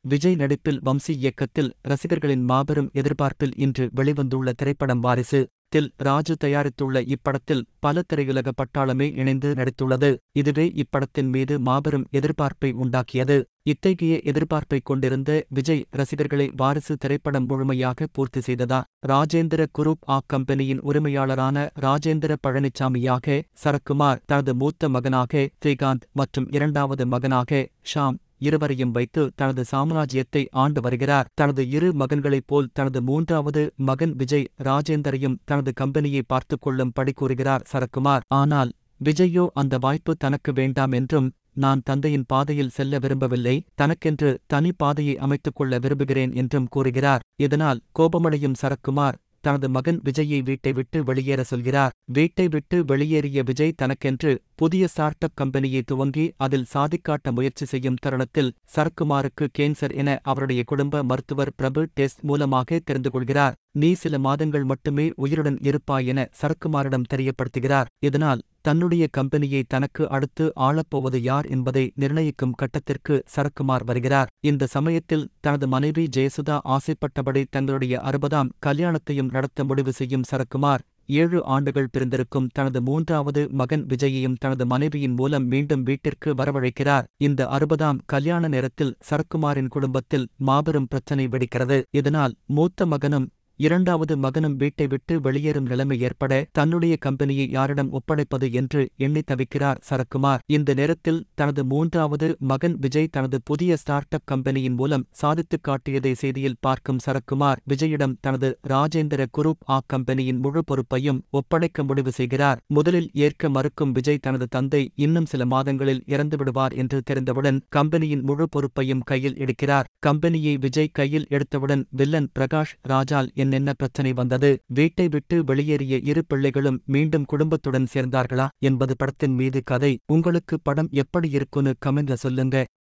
விஜய் நடிப்பில் வம்சி இயக்கத்தில் ரசிகர்களின் மாபெரும் எதிர்பார்ப்பில் இன்று வெளிவந்துள்ள திரைப்படம் வாரிசு தில் ராஜு தயாரித்துள்ள இப்படத்தில் பல திரையுலக பட்டாளமே இணைந்து நடித்துள்ளது இதுவே இப்படத்தின் மீது மாபெரும் எதிர்பார்ப்பை உண்டாக்கியது இத்தகைய எதிர்பார்ப்பைக் கொண்டிருந்த விஜய் ரசிகர்களை வாரிசு திரைப்படம் முழுமையாக பூர்த்தி செய்ததா ராஜேந்திர குரூப் ஆ கம்பெனியின் உரிமையாளரான ராஜேந்திர பழனிசாமியாக சரக்குமார் தனது மூத்த மகனாக ஸ்ரீகாந்த் மற்றும் இரண்டாவது மகனாக ஷாம் இருவரையும் வைத்து தனது சாம்ராஜ்யத்தை ஆண்டு வருகிறார் தனது இரு மகன்களைப் போல் தனது மூன்றாவது மகன் விஜய் ராஜேந்தரையும் தனது கம்பெனியை பார்த்துக் கொள்ளும் படி கூறுகிறார் சரக்குமார் ஆனால் விஜய்யோ அந்த வாய்ப்பு தனக்கு வேண்டாம் என்றும் நான் தந்தையின் பாதையில் செல்ல விரும்பவில்லை தனக்கென்று தனி பாதையை அமைத்துக் கொள்ள விரும்புகிறேன் என்றும் கூறுகிறார் இதனால் கோபமடையும் சரக்குமார் தனது மகன் விஜயை வீட்டை விட்டு வெளியேற சொல்கிறார் வீட்டை விட்டு வெளியேறிய விஜய் தனக்கென்று புதிய ஸ்டார்ட் அப் கம்பெனியை துவங்கி அதில் சாதிக்காட்ட முயற்சி செய்யும் தருணத்தில் சரக்குமாருக்கு கேன்சர் என அவருடைய குடும்ப மருத்துவர் பிரபு டெஸ்ட் மூலமாக தெரிந்து கொள்கிறார் நீ சில மாதங்கள் மட்டுமே உயிருடன் இருப்பாய் என சரக்குமாரிடம் தெரியப்படுத்துகிறார் இதனால் தன்னுடைய கம்பெனியை தனக்கு அடுத்து ஆளப்போவது யார் என்பதை நிர்ணயிக்கும் கட்டத்திற்கு சரக்குமார் வருகிறார் இந்த சமயத்தில் தனது மனைவி ஜெயசுதா ஆசைப்பட்டபடி தங்களுடைய அறுபதாம் கல்யாணத்தையும் நடத்த முடிவு செய்யும் சரக்குமார் ஏழு ஆண்டுகள் பிரிந்திருக்கும் தனது மூன்றாவது மகன் விஜயையும் தனது மனைவியின் மூலம் மீண்டும் வீட்டிற்கு வரவழைக்கிறார் இந்த அறுபதாம் கல்யாண நேரத்தில் சரக்குமாரின் குடும்பத்தில் மாபெரும் பிரச்சனை வெடிக்கிறது இதனால் மூத்த மகனும் இரண்டாவது மகனும் வீட்டை விட்டு வெளியேறும் நிலைமை ஏற்பட தன்னுடைய கம்பெனியை யாரிடம் ஒப்படைப்பது என்று எண்ணி தவிக்கிறார் சரக்குமார் இந்த நேரத்தில் தனது மூன்றாவது மகன் விஜய் தனது புதிய ஸ்டார்ட் அப் கம்பெனியின் மூலம் சாதித்துக் காட்டியதை செய்தியில் பார்க்கும் சரக்குமார் விஜயிடம் தனது ராஜேந்திர குரூப் ஆ கம்பெனியின் முழு பொறுப்பையும் ஒப்படைக்க முடிவு செய்கிறார் முதலில் ஏற்க மறுக்கும் விஜய் தனது தந்தை இன்னும் சில மாதங்களில் இறந்து விடுவார் என்று தெரிந்தவுடன் கம்பெனியின் முழு பொறுப்பையும் கையில் எடுக்கிறார் கம்பெனியை விஜய் கையில் எடுத்தவுடன் வில்லன் பிரகாஷ் ராஜால் என்னென்ன பிரச்சனை வந்தது வீட்டை விட்டு வெளியேறிய இரு பிள்ளைகளும் மீண்டும் குடும்பத்துடன் சேர்ந்தார்களா என்பது படத்தின் மீது கதை உங்களுக்கு படம் எப்படி இருக்குன்னு கமெண்ட்ல சொல்லுங்க